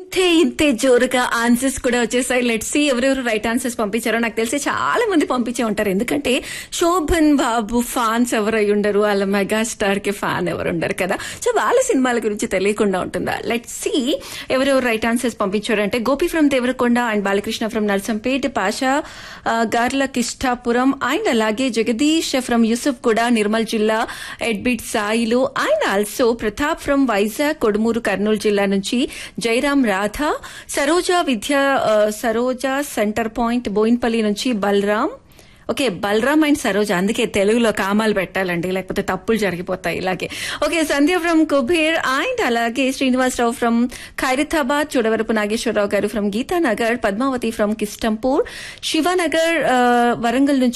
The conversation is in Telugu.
ఇంతే ఇంతే జోరుగా ఆన్సర్స్ కూడా వచ్చేసాయి లెట్ సి ఎవరెవరు రైట్ ఆన్సర్స్ పంపించారో నాకు తెలిసి చాలా మంది పంపించే ఉంటారు ఎందుకంటే శోభన్ బాబు ఫ్యాన్స్ ఎవరు అయి ఉండరు వాళ్ళ మెగాస్టార్ కి ఫ్యాన్ ఎవరు ఉండరు కదా సో వాళ్ళ సినిమాల గురించి తెలియకుండా ఉంటుందా లెట్ సి ఎవరెవరు రైట్ ఆన్సర్స్ పంపించారంటే Gopi from Devarakonda and Balakrishna from Narsampet Pasha ఆ, గార్ల కిష్టాపురం అండ్ అలాగే జగదీష్ ఫ్రమ్ యూసుఫ్ కూడా నిర్మల్ జిల్లా ఎడ్బిట్ Sailu and also Pratap from Vizag Kodumuru Kurnool జిల్లా నుంచి జయరాం రాధ సరోజ విద్యా ఆ, సరోజ సెంటర్ పాయింట్ బోయిన్పల్లి నుంచి బలరాం ఓకే బలరామ్ అండ్ సరోజ అందుకే తెలుగులో కామాలు పెట్టాలండి లేకపోతే తప్పులు జరిగిపోతాయి ఇలాగే okay Sandhya from Kuber and అలాగే Srinivasarao from Khairatabad Chudavarapu Nageswararao garu from Geethanagar Padmavathi from Kistampur Shivanagar ఆ, వరంగల్ నుంచి